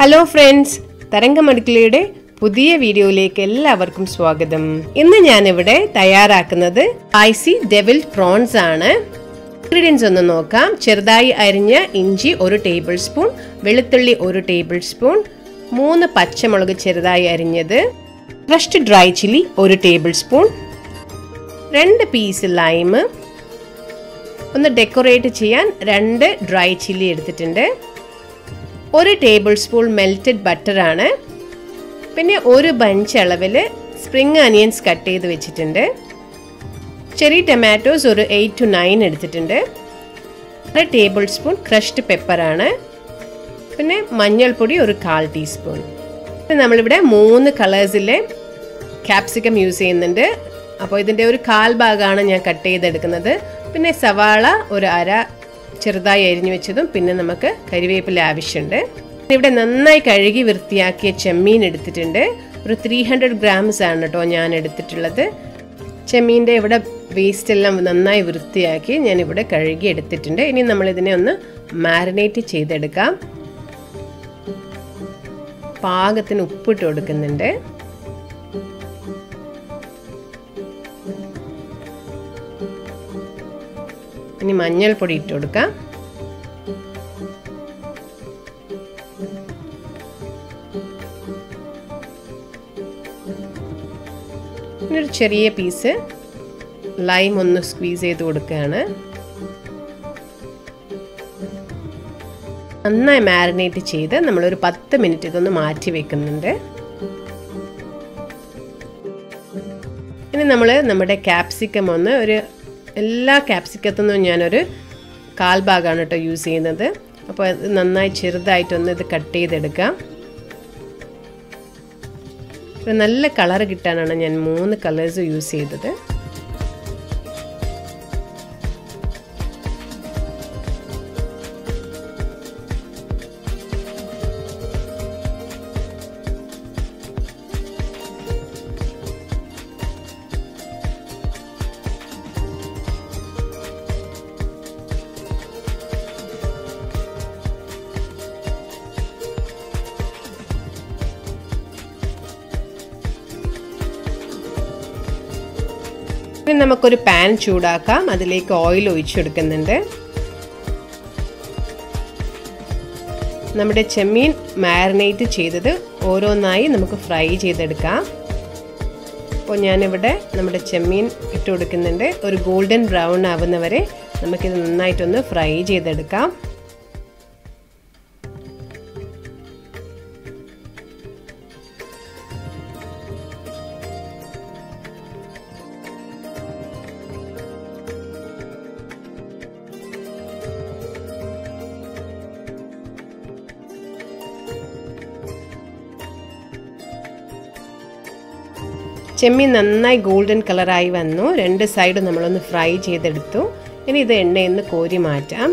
hello friends തരംഗമടുക്കളയുടെ പുതിയ വീഡിയോയിലേക്ക് എല്ലാവർക്കും സ്വാഗതം ഇന്ന് ഞാനിവിടെ തയ്യാറാക്കുന്നത് സ്പൈസി ഡെവിൽ പ്രോൺസ് ആണ് ഇൻഗ്രീഡിയൻസ് ഒന്ന് നോക്കാം ചെറുതായി അരിഞ്ഞ ഇഞ്ചി ഒരു ടേബിൾ സ്പൂൺ വെളുത്തുള്ളി ഒരു ടേബിൾ സ്പൂൺ മൂന്ന് പച്ചമുളക് ചെറുതായി അരിഞ്ഞത് ക്രഷ്ഡ് ഡ്രൈ ചില്ലി ഒരു ടേബിൾ സ്പൂൺ രണ്ട് പീസ് ലൈമ് ഒന്ന് ഡെക്കറേറ്റ് ചെയ്യാൻ രണ്ട് ഡ്രൈ ചില്ലി എടുത്തിട്ടുണ്ട് ഒരു ടേബിൾ സ്പൂൺ മെൽറ്റഡ് ബട്ടറാണ് പിന്നെ ഒരു ബഞ്ച് അളവിൽ സ്പ്രിങ് അനിയൻസ് കട്ട് ചെയ്ത് വെച്ചിട്ടുണ്ട് ചെറിയ ടൊമാറ്റോസ് ഒരു എയ്റ്റ് ടു നയൻ എടുത്തിട്ടുണ്ട് അര ടേബിൾ സ്പൂൺ ക്രഷ്ഡ് പെപ്പറാണ് പിന്നെ മഞ്ഞൾപ്പൊടി ഒരു കാൽ ടീസ്പൂൺ പിന്നെ നമ്മളിവിടെ മൂന്ന് കളേഴ്സിലെ ക്യാപ്സിക്കം യൂസ് ചെയ്യുന്നുണ്ട് അപ്പോൾ ഇതിൻ്റെ ഒരു കാൽ ഭാഗമാണ് ഞാൻ കട്ട് ചെയ്തെടുക്കുന്നത് പിന്നെ സവാള ഒരു അര ചെറുതായി അരിഞ്ഞു വെച്ചതും പിന്നെ നമുക്ക് കരിവേപ്പില ആവശ്യമുണ്ട് ഇവിടെ നന്നായി കഴുകി വൃത്തിയാക്കിയ ചെമ്മീൻ എടുത്തിട്ടുണ്ട് ഒരു ത്രീ ഹൺഡ്രഡ് ഗ്രാംസ് ആണ് കേട്ടോ ഞാൻ എടുത്തിട്ടുള്ളത് ചെമ്മീൻ്റെ ഇവിടെ വേസ്റ്റ് എല്ലാം നന്നായി വൃത്തിയാക്കി ഞാൻ ഇവിടെ കഴുകി എടുത്തിട്ടുണ്ട് ഇനി നമ്മൾ ഇതിനെ ഒന്ന് മാരിനേറ്റ് ചെയ്തെടുക്കാം പാകത്തിന് ഉപ്പിട്ട് കൊടുക്കുന്നുണ്ട് ഇനി മഞ്ഞൾപ്പൊടി ഇട്ട് കൊടുക്കാം പിന്നെ ഒരു ചെറിയ പീസ് ലൈം ഒന്ന് സ്ക്വീസ് ചെയ്ത് കൊടുക്കുകയാണ് നന്നായി മാരിനേറ്റ് ചെയ്ത് നമ്മളൊരു പത്ത് മിനിറ്റ് ഇതൊന്ന് മാറ്റി വെക്കുന്നുണ്ട് ഇനി നമ്മൾ നമ്മുടെ ക്യാപ്സിക്കം ഒന്ന് ഒരു എല്ലാ ക്യാപ്സിക്കത്തു നിന്നും ഞാനൊരു കാൽ ഭാഗമാണ് കേട്ടോ യൂസ് ചെയ്യുന്നത് അപ്പോൾ അത് നന്നായി ചെറുതായിട്ടൊന്ന് ഇത് കട്ട് ചെയ്തെടുക്കാം ഒരു നല്ല കളർ കിട്ടാനാണ് ഞാൻ മൂന്ന് കളേഴ്സ് യൂസ് ചെയ്തത് ഇനി നമുക്കൊരു പാൻ ചൂടാക്കാം അതിലേക്ക് ഓയിൽ ഒഴിച്ചെടുക്കുന്നുണ്ട് നമ്മുടെ ചെമ്മീൻ മാരിനേറ്റ് ചെയ്തത് ഓരോന്നായി നമുക്ക് ഫ്രൈ ചെയ്തെടുക്കാം അപ്പോൾ ഞാനിവിടെ നമ്മുടെ ചെമ്മീൻ ഇട്ട് കൊടുക്കുന്നുണ്ട് ഒരു ഗോൾഡൻ ബ്രൗൺ ആവുന്നവരെ നമുക്കിത് നന്നായിട്ടൊന്ന് ഫ്രൈ ചെയ്തെടുക്കാം ചെമ്മീൻ നന്നായി ഗോൾഡൻ കളറായി വന്നു രണ്ട് സൈഡും നമ്മളൊന്ന് ഫ്രൈ ചെയ്തെടുത്തു ഇനി ഇത് എണ്ണയിൽ നിന്ന് കോരി മാറ്റാം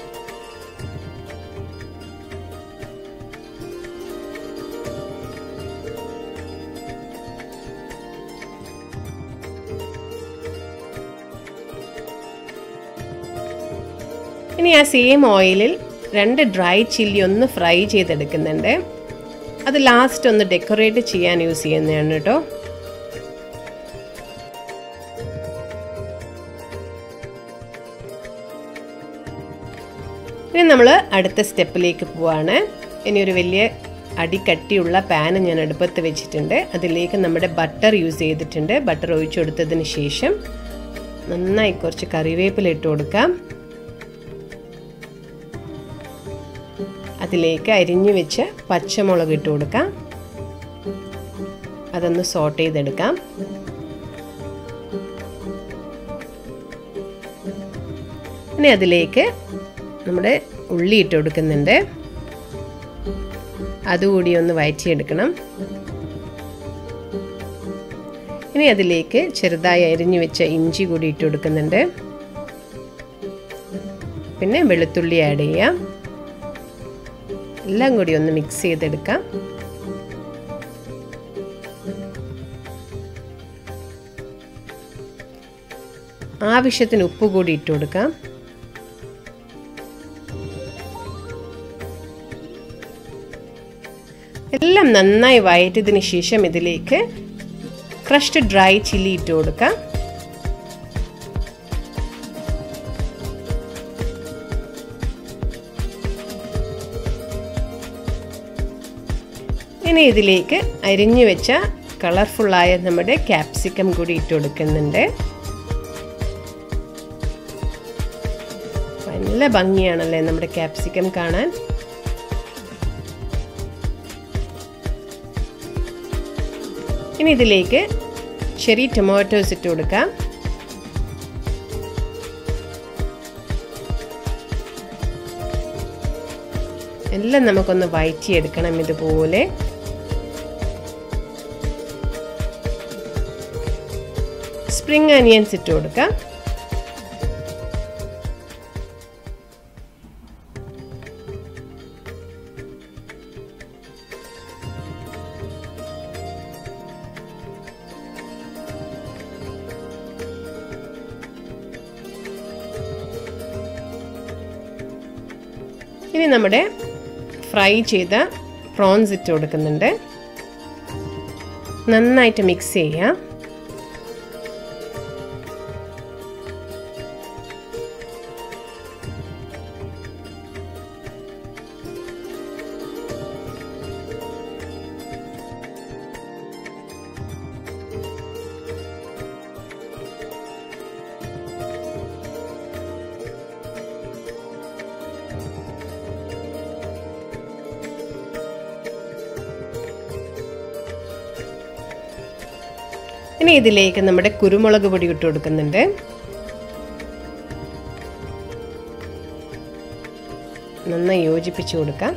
ഇനി ആ സെയിം ഓയിലിൽ രണ്ട് ഡ്രൈ ചില്ലി ഒന്ന് ഫ്രൈ ചെയ്തെടുക്കുന്നുണ്ട് അത് ലാസ്റ്റ് ഒന്ന് ഡെക്കറേറ്റ് ചെയ്യാൻ യൂസ് ചെയ്യുന്നതാണ് കേട്ടോ ഇനി നമ്മൾ അടുത്ത സ്റ്റെപ്പിലേക്ക് പോവാണ് ഇനി ഒരു വലിയ അടിക്കട്ടിയുള്ള പാൻ ഞാൻ അടുപ്പത്ത് വെച്ചിട്ടുണ്ട് അതിലേക്ക് നമ്മുടെ ബട്ടർ യൂസ് ചെയ്തിട്ടുണ്ട് ബട്ടർ ഒഴിച്ചു കൊടുത്തതിന് ശേഷം നന്നായി കുറച്ച് കറിവേപ്പില ഇട്ട് കൊടുക്കാം അതിലേക്ക് അരിഞ്ഞു വെച്ച പച്ചമുളക് ഇട്ട് കൊടുക്കാം അതൊന്ന് സോട്ട് ചെയ്തെടുക്കാം ഇനി അതിലേക്ക് നമ്മുടെ ഉള്ളി ഇട്ട് കൊടുക്കുന്നുണ്ട് അതുകൂടി ഒന്ന് വയറ്റിയെടുക്കണം ഇനി അതിലേക്ക് ചെറുതായി അരിഞ്ഞു വെച്ച ഇഞ്ചി കൂടി ഇട്ട് കൊടുക്കുന്നുണ്ട് പിന്നെ വെളുത്തുള്ളി ആഡ് ചെയ്യാം എല്ലാം കൂടി ഒന്ന് മിക്സ് ചെയ്തെടുക്കാം ആവശ്യത്തിന് ഉപ്പ് കൂടി ഇട്ട് കൊടുക്കാം എല്ലാം നന്നായി വയറ്റിയതിന് ശേഷം ഇതിലേക്ക് ക്രഷ്ഡ് ഡ്രൈ ചില്ലി ഇട്ട് കൊടുക്കാം ഇനി ഇതിലേക്ക് അരിഞ്ഞു വെച്ച കളർഫുള്ളായ നമ്മുടെ ക്യാപ്സിക്കം കൂടി ഇട്ട് കൊടുക്കുന്നുണ്ട് നല്ല ഭംഗിയാണല്ലേ നമ്മുടെ ക്യാപ്സിക്കം കാണാൻ ഇനി ഇതിലേക്ക് ചെറിയ ടൊമാറ്റോസ് ഇട്ട് കൊടുക്കാം എല്ലാം നമുക്കൊന്ന് വയറ്റിയെടുക്കണം ഇതുപോലെ സ്പ്രിംഗ് അനിയൻസ് ഇട്ട് കൊടുക്കാം ഇനി നമ്മുടെ ഫ്രൈ ചെയ്ത പ്രോൺസ് ഇട്ട് കൊടുക്കുന്നുണ്ട് നന്നായിട്ട് മിക്സ് ചെയ്യാം ഇനി ഇതിലേക്ക് നമ്മുടെ കുരുമുളക് പൊടി ഇട്ട് കൊടുക്കുന്നുണ്ട് നന്നായി യോജിപ്പിച്ച് കൊടുക്കാം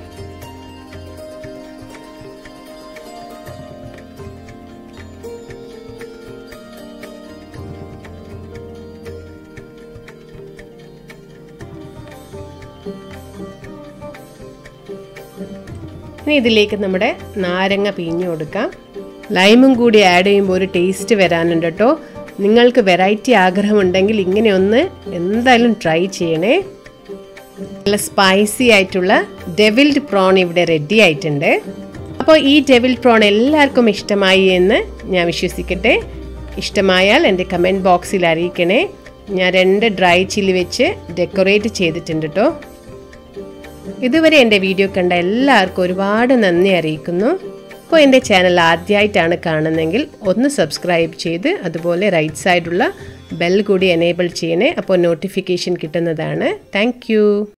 ഇനി ഇതിലേക്ക് നമ്മുടെ നാരങ്ങ പിഴിഞ്ഞു കൊടുക്കാം ലൈമും കൂടി ആഡ് ചെയ്യുമ്പോൾ ഒരു ടേസ്റ്റ് വരാനുണ്ട് കേട്ടോ നിങ്ങൾക്ക് വെറൈറ്റി ആഗ്രഹമുണ്ടെങ്കിൽ ഇങ്ങനെ ഒന്ന് എന്തായാലും ട്രൈ ചെയ്യണേ നല്ല സ്പൈസി ആയിട്ടുള്ള ഡെവിൽഡ് പ്രോൺ ഇവിടെ റെഡി ആയിട്ടുണ്ട് അപ്പോൾ ഈ ഡെവിൽഡ് പ്രോൺ എല്ലാവർക്കും ഇഷ്ടമായി എന്ന് ഞാൻ വിശ്വസിക്കട്ടെ ഇഷ്ടമായാൽ എൻ്റെ കമൻറ്റ് ബോക്സിൽ അറിയിക്കണേ ഞാൻ രണ്ട് ഡ്രൈ ചില്ലി വെച്ച് ഡെക്കറേറ്റ് ചെയ്തിട്ടുണ്ട് കേട്ടോ ഇതുവരെ എൻ്റെ വീഡിയോ കണ്ട എല്ലാവർക്കും ഒരുപാട് നന്ദി അറിയിക്കുന്നു അപ്പോൾ എൻ്റെ ചാനൽ ആദ്യമായിട്ടാണ് കാണുന്നതെങ്കിൽ ഒന്ന് സബ്സ്ക്രൈബ് ചെയ്ത് അതുപോലെ റൈറ്റ് സൈഡുള്ള ബെൽ കൂടി എനേബിൾ ചെയ്യണേ അപ്പോൾ നോട്ടിഫിക്കേഷൻ കിട്ടുന്നതാണ് താങ്ക്